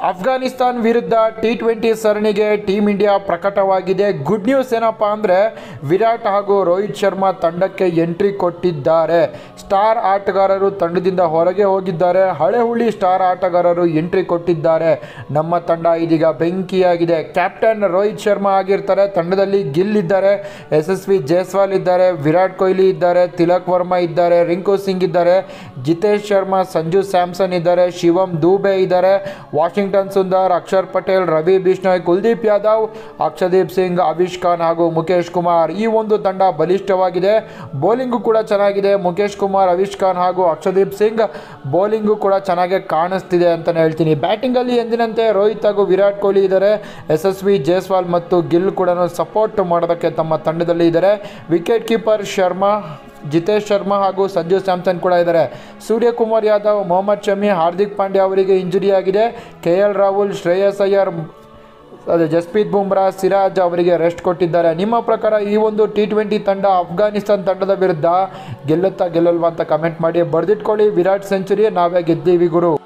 ಅಫ್ಘಾನಿಸ್ತಾನ್ ವಿರುದ್ಧ T twenty ಸರಣಿಗೆ team India ಪ್ರಕಟವಾಗಿದೆ ಗುಡ್ ನ್ಯೂಸ್ ಏನಪ್ಪಾ ಅಂದರೆ ವಿರಾಟ್ ಹಾಗೂ ರೋಹಿತ್ ಶರ್ಮಾ ತಂಡಕ್ಕೆ ಎಂಟ್ರಿ ಕೊಟ್ಟಿದ್ದಾರೆ ಸ್ಟಾರ್ ಆಟಗಾರರು ತಂಡದಿಂದ ಹೊರಗೆ ಹೋಗಿದ್ದಾರೆ ಹಳೆ ಹುಳಿ ಸ್ಟಾರ್ ಆಟಗಾರರು ಎಂಟ್ರಿ ಕೊಟ್ಟಿದ್ದಾರೆ ನಮ್ಮ ತಂಡ ಇದೀಗ ಬೆಂಕಿಯಾಗಿದೆ ಕ್ಯಾಪ್ಟನ್ ರೋಹಿತ್ ಶರ್ಮಾ ಆಗಿರ್ತಾರೆ ತಂಡದಲ್ಲಿ ಗಿಲ್ ಇದ್ದಾರೆ ಯಶಸ್ವಿ ಜೈಸ್ವಾಲ್ ಇದ್ದಾರೆ ವಿರಾಟ್ ಕೊಹ್ಲಿ ಇದ್ದಾರೆ ತಿಲಕ್ ವರ್ಮಾ ಇದ್ದಾರೆ ರಿಂಕು ಸಿಂಗ್ ಇದ್ದಾರೆ ಜಿತೇಶ್ ಶರ್ಮಾ ಸಂಜು ಸ್ಯಾಮ್ಸನ್ ಇದ್ದಾರೆ ಶಿವಮ್ ದೂಬೆ ಇದ್ದಾರೆ ವಾಷಿಂಗ್ಟನ್ ಸುಂದರ್ ಅಕ್ಷರ್ ಪಟೇಲ್ ರವಿ ಬಿಷ್ಣೋಯ್ ಕುಲ್ದೀಪ್ ಯಾದವ್ ಅಕ್ಷದೀಪ್ ಸಿಂಗ್ ಅವಿಶ್ ಖಾನ್ ಹಾಗೂ ಮುಖೇಶ್ ಕುಮಾರ್ ಈ ಒಂದು ತಂಡ ಬಲಿಷ್ಠವಾಗಿದೆ ಬೌಲಿಂಗು ಕೂಡ ಚೆನ್ನಾಗಿದೆ ಮುಖೇಶ್ ಕುಮಾರ್ ಅವಿಶ್ ಖಾನ್ ಹಾಗೂ ಅಕ್ಷದೀಪ್ ಸಿಂಗ್ ಬೌಲಿಂಗು ಕೂಡ ಚೆನ್ನಾಗಿ ಕಾಣಿಸ್ತಿದೆ ಅಂತಲೇ ಹೇಳ್ತೀನಿ ಬ್ಯಾಟಿಂಗಲ್ಲಿ ಎಂದಿನಂತೆ ರೋಹಿತ್ ಹಾಗೂ ವಿರಾಟ್ ಕೊಹ್ಲಿ ಇದ್ದಾರೆ ಯಶಸ್ವಿ ಜೈಸ್ವಾಲ್ ಮತ್ತು ಗಿಲ್ ಕೂಡ ಸಪೋರ್ಟ್ ಮಾಡೋದಕ್ಕೆ ತಮ್ಮ ತಂಡದಲ್ಲಿ ಇದ್ದಾರೆ ವಿಕೆಟ್ ಕೀಪರ್ ಶರ್ಮಾ ಜಿತೇಶ್ ಶರ್ಮಾ ಹಾಗೂ ಸಂಜು ಸ್ಯಾಮ್ಸನ್ ಕೂಡ ಇದ್ದಾರೆ ಸೂರ್ಯಕುಮಾರ್ ಯಾದವ್ ಮೊಹಮ್ಮದ್ ಶಮಿ ಹಾರ್ದಿಕ್ ಪಾಂಡ್ಯ ಅವರಿಗೆ ಇಂಜುರಿ ಆಗಿದೆ ಕೆ ಎಲ್ ರಾಹುಲ್ ಶ್ರೇಯಸ್ ಅಯ್ಯರ್ ಅದೇ ಜಸ್ಪ್ರೀತ್ ಬುಮ್ರಾ ಸಿರಾಜ್ ಅವರಿಗೆ ರೆಸ್ಟ್ ಕೊಟ್ಟಿದ್ದಾರೆ ನಿಮ್ಮ ಪ್ರಕಾರ ಈ ಒಂದು ಟಿ ಟ್ವೆಂಟಿ ತಂಡ ಅಫ್ಘಾನಿಸ್ತಾನ್ ತಂಡದ ವಿರುದ್ಧ ಗೆಲ್ಲುತ್ತಾ ಗೆಲ್ಲಲ್ವಾ ಅಂತ ಕಮೆಂಟ್ ಮಾಡಿ ಬರೆದಿಟ್ಕೊಳ್ಳಿ ವಿರಾಟ್ ಸೆಂಚುರಿ ನಾವೇ ಗೆದ್ದೀವಿ ಗುರು